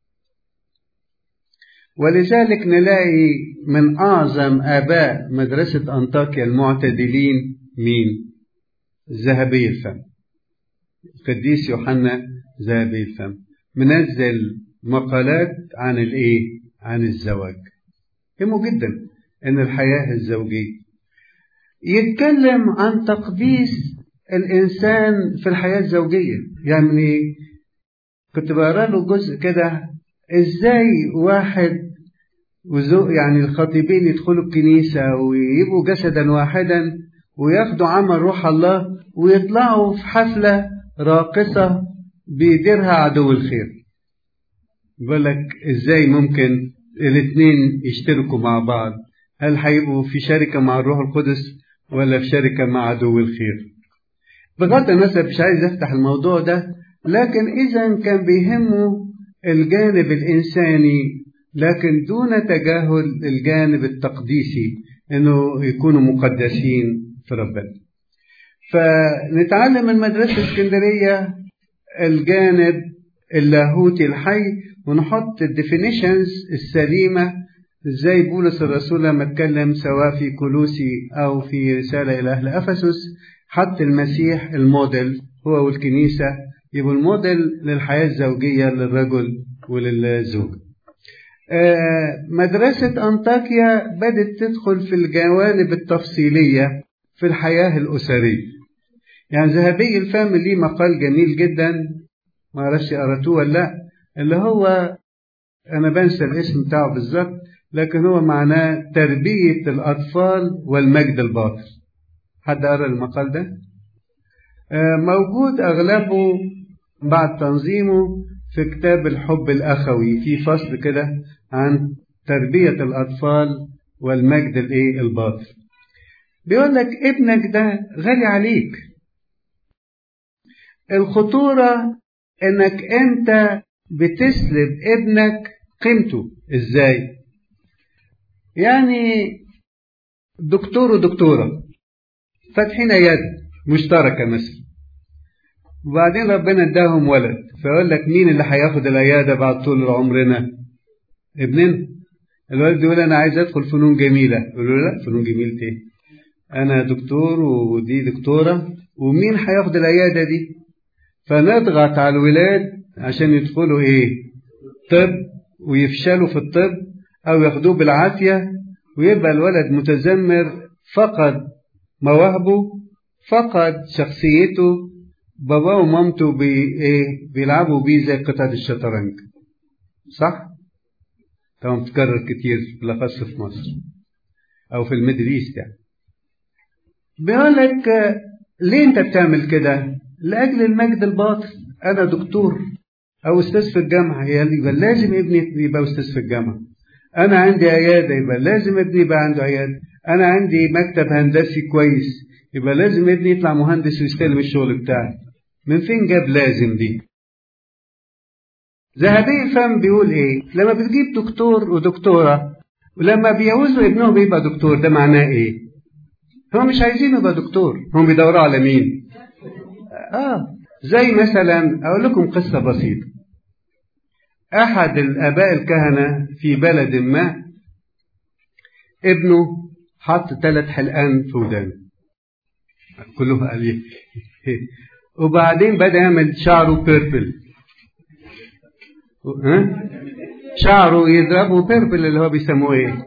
ولذلك نلاقي من أعظم آباء مدرسة أنطاكيا المعتدلين مين؟ ذهبي الفم القديس يوحنا ذهبي الفم منزل مقالات عن الإيه؟ عن الزواج يهمه جدا إن الحياة الزوجية يتكلم عن تقديس الإنسان في الحياة الزوجية يعني كنت بقرا له جزء كده ازاي واحد وزوج يعني الخطيبين يدخلوا الكنيسة ويبقوا جسدا واحدا وياخدوا عمل روح الله ويطلعوا في حفلة راقصة بيديرها عدو الخير بيقول لك ازاي ممكن الاثنين يشتركوا مع بعض هل هيبقوا في شركة مع الروح القدس ولا في شركة مع عدو الخير بغض النظر مش عايز افتح الموضوع ده لكن اذا كان بيهمه الجانب الإنساني لكن دون تجاهل الجانب التقديسي انه يكونوا مقدسين في ربنا فنتعلم من مدرسة اسكندرية الجانب اللاهوتي الحي ونحط الديفينيشنز السليمة ازاي بولس الرسول لما اتكلم سواء في كولوسي او في رسالة الى اهل افسس حط المسيح الموديل هو والكنيسة يبقوا الموديل للحياة الزوجية للرجل وللزوج مدرسة أنطاكيا بدت تدخل في الجوانب التفصيلية في الحياة الأسرية يعني ذهبي الفم ليه مقال جميل جدا ما اعرفش قرأتوه ولا لا اللي هو أنا بنسى الاسم بتاعه بالظبط لكن هو معناه تربية الأطفال والمجد الباطل حد قرأ المقال ده؟ موجود أغلبه بعد تنظيمه في كتاب الحب الأخوي في فصل كده عن تربية الأطفال والمجد الإيه الباطل بيقول لك ابنك ده غالي عليك الخطورة إنك أنت بتسلب ابنك قيمته إزاي؟ يعني دكتور ودكتورة فاتحين يد مشتركة مثلا وبعدين ربنا اداهم ولد فيقول لك مين اللي هياخد العياده بعد طول عمرنا ابننا الولد يقول انا عايز ادخل فنون جميله يقول له لا فنون جميله ايه انا دكتور ودي دكتوره ومين هياخد العياده دي فنضغط على الولاد عشان يدخلوا ايه طب ويفشلوا في الطب او ياخدوه بالعافيه ويبقى الولد متذمر فقد مواهبه فقد شخصيته باباه ومامته بي ايه بيلعبوا بيه زي قطعة الشطرنج صح؟ طبعا بتتكرر كتير بالاخص في مصر او في الميدل ايست يعني بيقول لك ليه انت بتعمل كده؟ لاجل المجد الباطل انا دكتور او استاذ في الجامعه يبقى لازم ابني يبقى استاذ في الجامعه انا عندي عياده يبقى لازم ابني يبقى عنده عياده انا عندي مكتب هندسي كويس يبقى لازم ابني يطلع مهندس ويستلم الشغل بتاعي من فين جاب لازم دي ذهبي الفم بيقول ايه لما بتجيب دكتور ودكتورة ولما بيعوزوا ابنهم يبقى دكتور ده معناه ايه هم مش عايزين يبقى دكتور هم بيدوروا على مين اه زي مثلا اقول لكم قصة بسيطة احد الاباء الكهنة في بلد ما ابنه حط ثلاث حلقان في ودانه كله قال ايه وبعدين بدأ يعمل شعره بيربل ها شعره يضربه بيربل اللي هو بيسموه ايه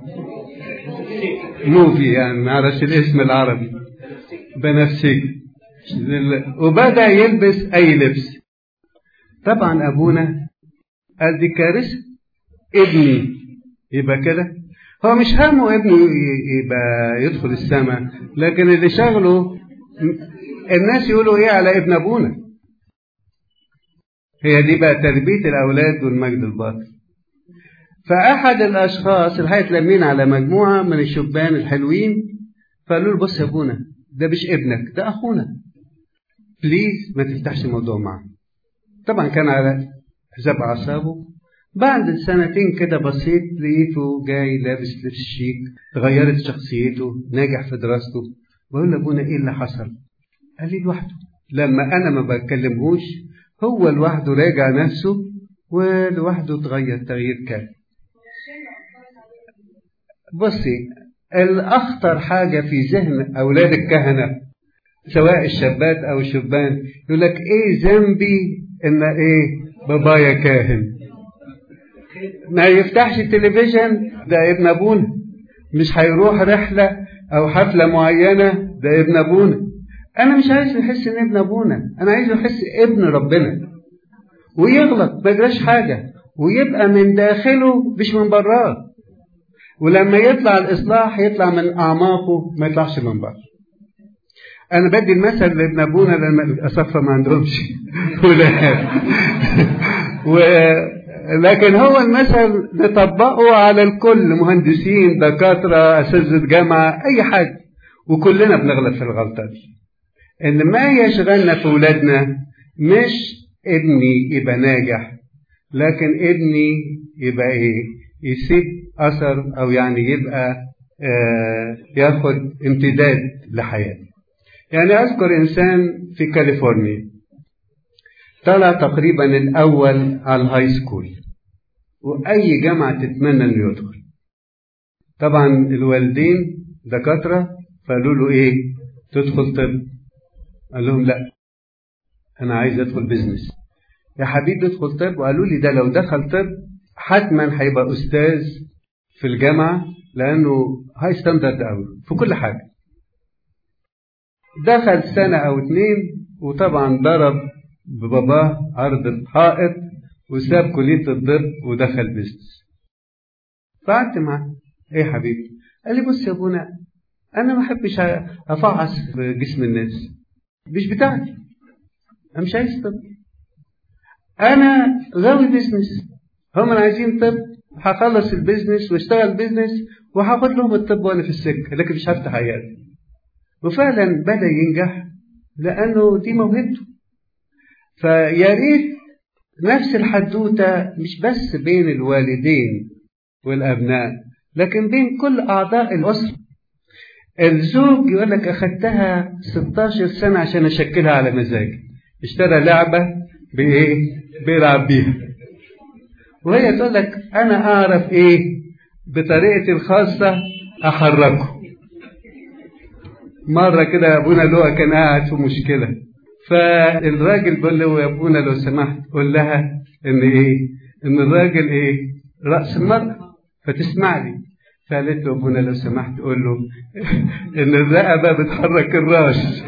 موفي يعني ما اعرفش الاسم العربي بنفسجي وبدأ يلبس اي لبس طبعا ابونا قال دي كارثه ابني يبقى كده هو مش همه ابنه يبقى يدخل السماء لكن اللي شغله الناس يقولوا ايه على ابن ابونا هي دي بقى تربية الاولاد والمجد الباطل فأحد الأشخاص اللي هيتلمين على مجموعة من الشبان الحلوين فقالوا له بص يا أبونا ده مش ابنك ده أخونا بليز ما تفتحش الموضوع معاه طبعا كان على حساب أعصابه بعد سنتين كده بسيط لقيته جاي لابس لبس شيك اتغيرت شخصيته ناجح في دراسته بقول لابونا ايه اللي حصل قال لي لوحده لما انا ما بكلمهوش هو لوحده راجع نفسه ولوحده اتغير تغيير كامل بصي الاخطر حاجه في ذهن اولاد الكهنه سواء الشابات او الشبان يقول لك ايه ذنبي ان ايه بابايا كاهن ما يفتحش التلفزيون ده ابن ابونا مش هيروح رحله او حفله معينه ده ابن ابونا انا مش عايز يحس ان ابن ابونا انا عايزه يحس ابن ربنا ويغلط ما يجراش حاجه ويبقى من داخله مش من براه ولما يطلع الاصلاح يطلع من اعماقه ما يطلعش من بره انا بدي المثل لابن ابونا لان اصفى ما عندهمش ولاد و... لكن هو المثل نطبقه على الكل مهندسين دكاترة أساتذة جامعة أي حاجة وكلنا بنغلط في الغلطة دي إن ما يشغلنا في ولادنا مش ابني يبقى ناجح لكن ابني يبقى إيه يسيب أثر أو يعني يبقى آه ياخد امتداد لحياته يعني أذكر إنسان في كاليفورنيا طلع تقريبا الأول على الهاي سكول وأي جامعة تتمنى إنه يدخل طبعا الوالدين دكاترة فقالوا له إيه تدخل طب قال لهم لا أنا عايز أدخل بيزنس يا حبيبي ادخل طب وقالوا لي ده لو دخل طب حتما هيبقى أستاذ في الجامعة لأنه هاي ستاندرد أوي في كل حاجة دخل سنة أو اتنين وطبعا ضرب بباباه عرض الحائط وساب كلية الطب ودخل بيزنس فقعدت معاه ايه يا حبيبي قال لي بص يا ابونا انا ما احبش افعص في جسم الناس مش بتاعتي انا مش عايز طب انا غاوي بيزنس هم عايزين طب هخلص البيزنس واشتغل بيزنس وهاخد لهم الطب وانا في السكه لكن مش هفتح عيادة وفعلا بدا ينجح لانه دي موهبته فيا ريت نفس الحدوته مش بس بين الوالدين والابناء لكن بين كل اعضاء الاسره الزوج يقول لك اخدتها 16 سنه عشان اشكلها على مزاجي اشترى لعبه بايه بيلعب بيها وهي تقول لك انا اعرف ايه بطريقتي الخاصه احركه مره كده ابونا لؤى كان قاعد في مشكله فالراجل بيقول له يا ابونا لو سمحت قول لها ان ايه ان الراجل ايه راس المرأة فتسمع لي فقالت له ابونا لو سمحت قول له ان الرقبه بتحرك الراس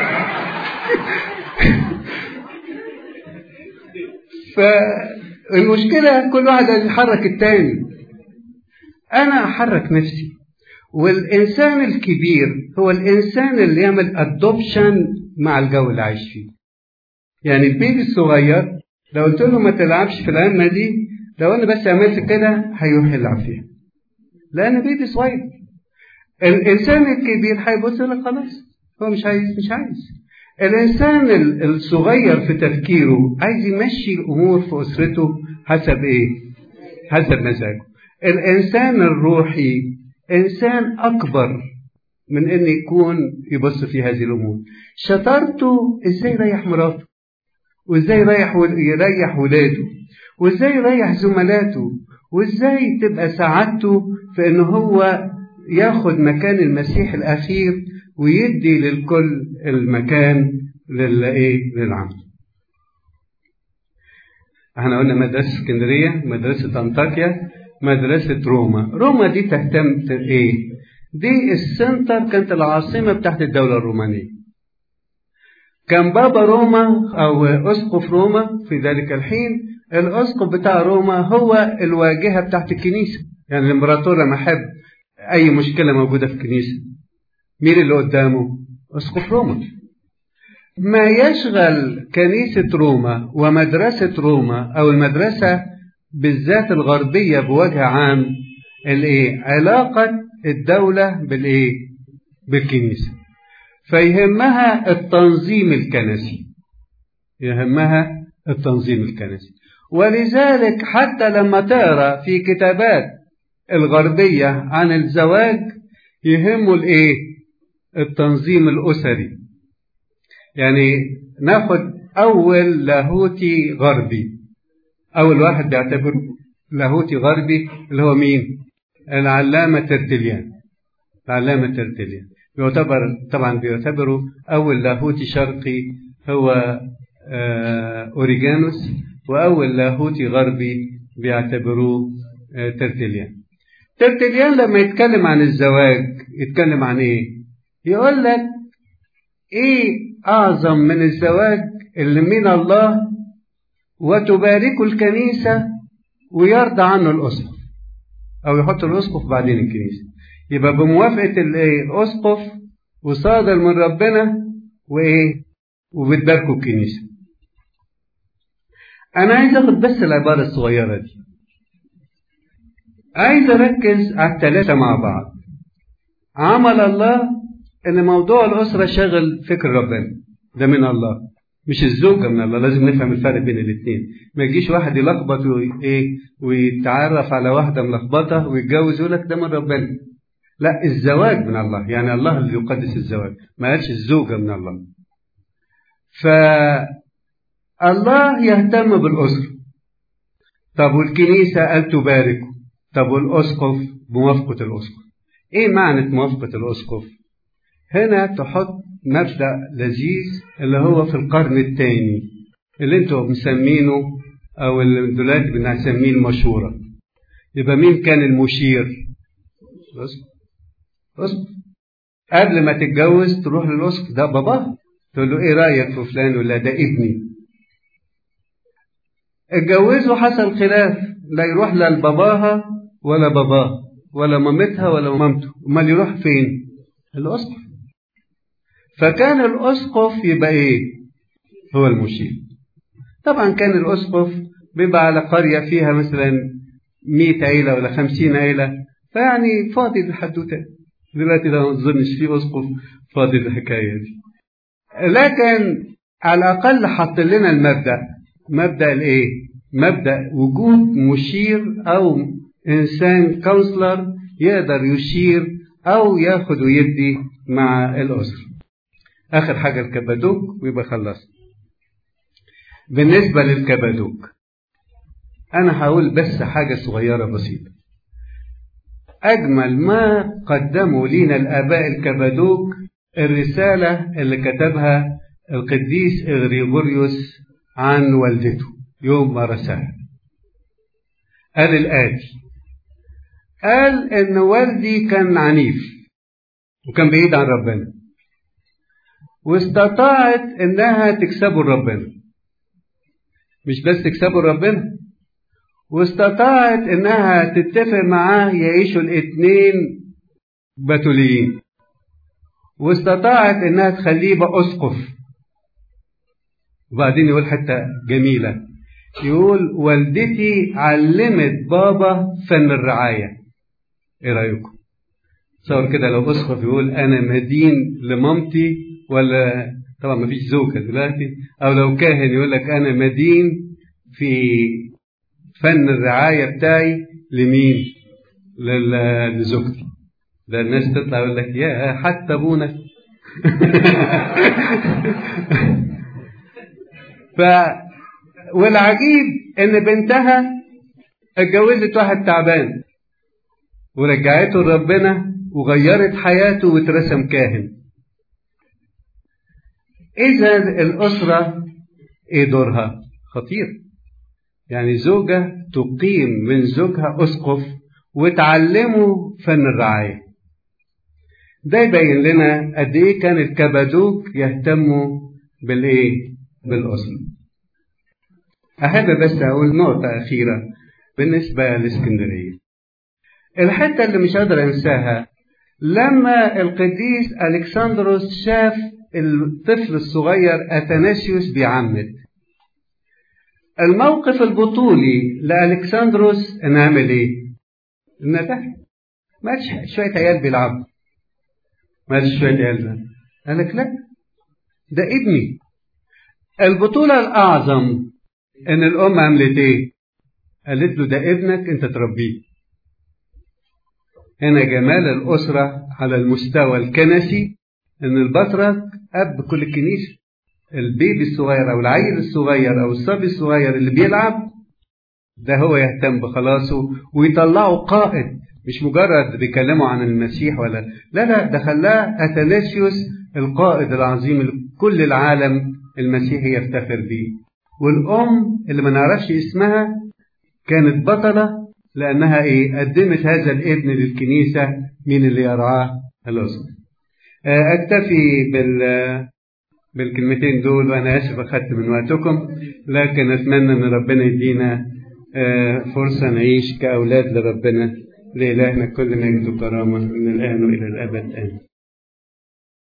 فالمشكله كل واحد عايز يحرك التاني انا احرك نفسي والانسان الكبير هو الانسان اللي يعمل ادوبشن مع الجو اللي عايش فيه يعني البيبي الصغير لو قلت له ما تلعبش في العمه دي لو انا بس عملت كده هيروح يلعب فيها لان بيبي صغير الانسان الكبير هيبص لك خلاص هو مش عايز مش عايز الانسان الصغير في تفكيره عايز يمشي الامور في اسرته حسب ايه حسب مزاجه الانسان الروحي انسان اكبر من ان يكون يبص في هذه الامور شطارته ازاي يريح مراته وازاي يريح يريح ولاده وازاي يريح زملاته وازاي تبقى سعادته في ان هو ياخد مكان المسيح الاخير ويدي للكل المكان للايه للعمل احنا قلنا مدرسه اسكندريه مدرسه انطاكيا مدرسه روما روما دي تهتم بايه دي السنتر كانت العاصمه بتاعت الدوله الرومانيه كان بابا روما او اسقف روما في ذلك الحين الاسقف بتاع روما هو الواجهه بتاعت الكنيسه يعني الامبراطور لما حب اي مشكله موجوده في الكنيسه مين اللي قدامه اسقف روما ما يشغل كنيسه روما ومدرسه روما او المدرسه بالذات الغربية بوجه عام الايه علاقة الدولة بالايه بالكنيسة فيهمها التنظيم الكنسي يهمها التنظيم الكنسي ولذلك حتى لما تقرا في كتابات الغربية عن الزواج يهمه الايه التنظيم الأسري يعني ناخد أول لاهوتي غربي أول واحد بيعتبره لاهوتي غربي اللي هو مين العلامة ترتليان العلامة ترتليان يعتبر طبعا بيعتبروا أول لاهوتي شرقي هو أوريجانوس وأول لاهوتي غربي بيعتبروه ترتليان ترتليان لما يتكلم عن الزواج يتكلم عن ايه يقول لك ايه اعظم من الزواج اللي من الله وتبارك الكنيسة ويرضى عنه الأسقف أو يحط الأسقف بعدين الكنيسة يبقى بموافقة الأسقف وصادر من ربنا وإيه وبتباركوا الكنيسة أنا عايز أخد بس العبارة الصغيرة دي عايز أركز على الثلاثة مع بعض عمل الله إن موضوع الأسرة شغل فكر ربنا ده من الله مش الزوجة من الله لازم نفهم الفرق بين الاثنين ما يجيش واحد يلخبط وإيه ويتعرف على واحدة ملخبطة ويتجوز يقول لك ده من ربنا لا الزواج من الله يعني الله اللي يقدس الزواج ما قالش الزوجة من الله فالله يهتم بالأسرة طب والكنيسة قال تباركه طب والأسقف بموافقة الأسقف إيه معنى موافقة الأسقف هنا تحط مبدأ لذيذ اللي هو في القرن الثاني اللي انتوا مسمينه أو اللي دلوقتي بنسميه المشورة يبقى مين كان المشير؟ الأسقف أسقف قبل ما تتجوز تروح للأسقف ده باباه تقول له إيه رأيك في فلان ولا ده ابني اتجوزوا حصل خلاف لا يروح لا لباباها ولا باباه ولا مامتها ولا مامته امال يروح فين الاسقف فكان الاسقف يبقى ايه هو المشير طبعا كان الاسقف بيبقى على قرية فيها مثلا مئة عيلة ولا خمسين عيلة فيعني فاضي الحدوتة دلوقتي ده ما اظنش في اسقف فاضي الحكاية دي لكن على الاقل حط لنا المبدأ مبدأ الايه مبدأ وجود مشير او انسان كونسلر يقدر يشير او ياخد ويدي مع الاسره اخر حاجه الكبادوك ويبقى خلصنا بالنسبه للكبادوك انا هقول بس حاجه صغيره بسيطه اجمل ما قدموا لنا الاباء الكبادوك الرساله اللي كتبها القديس اغريغوريوس عن والدته يوم ما رساها قال الآتي قال إن والدي كان عنيف وكان بعيد عن ربنا واستطاعت إنها تكسبه ربنا مش بس تكسبه ربنا واستطاعت إنها تتفق معاه يعيشوا الاتنين بتوليين واستطاعت إنها تخليه بقى أسقف وبعدين يقول حتة جميلة يقول والدتي علمت بابا فن الرعاية ايه رأيكم تصور كده لو اسقف يقول انا مدين لمامتي ولا طبعا ما فيش زوجة دلوقتي او لو كاهن يقول لك انا مدين في فن الرعاية بتاعي لمين لزوجتي ده الناس تطلع يقول لك يا حتى ابونا ف والعجيب ان بنتها اتجوزت واحد تعبان ورجعته لربنا وغيرت حياته واترسم كاهن اذا الاسره ايه دورها خطير يعني زوجة تقيم من زوجها أسقف وتعلمه فن الرعاية ده يبين لنا قد إيه كان الكبادوك يهتموا بالإيه؟ بالأسرة أحب بس أقول نقطة أخيرة بالنسبة لإسكندرية الحتة اللي مش قادر أنساها لما القديس ألكسندروس شاف الطفل الصغير أثناسيوس بيعمد الموقف البطولي لألكسندروس نعمل ايه؟ الندى ما قالش شوية عيال بيلعبوا ما قالش شوية عيال قال لك لا ده ابني البطولة الأعظم إن الأم عملت إيه؟ قالت له ده ابنك أنت تربيه. هنا جمال الأسرة على المستوى الكنسي إن البطرك أب كل الكنيسة. البيبي الصغير أو العيل الصغير أو الصبي الصغير اللي بيلعب ده هو يهتم بخلاصه ويطلعه قائد مش مجرد بيكلموا عن المسيح ولا لا لا ده خلاه أثناسيوس القائد العظيم لكل العالم المسيحي يفتخر بيه والأم اللي ما نعرفش اسمها كانت بطلة لأنها إيه قدمت هذا الابن للكنيسة مين اللي يرعاه الأسرة أكتفي بال بالكلمتين دول وأنا آسف أخدت من وقتكم لكن أتمنى أن ربنا يدينا فرصة نعيش كأولاد لربنا لإلهنا كل مجد وكرامة من الآن وإلى الأبد آمين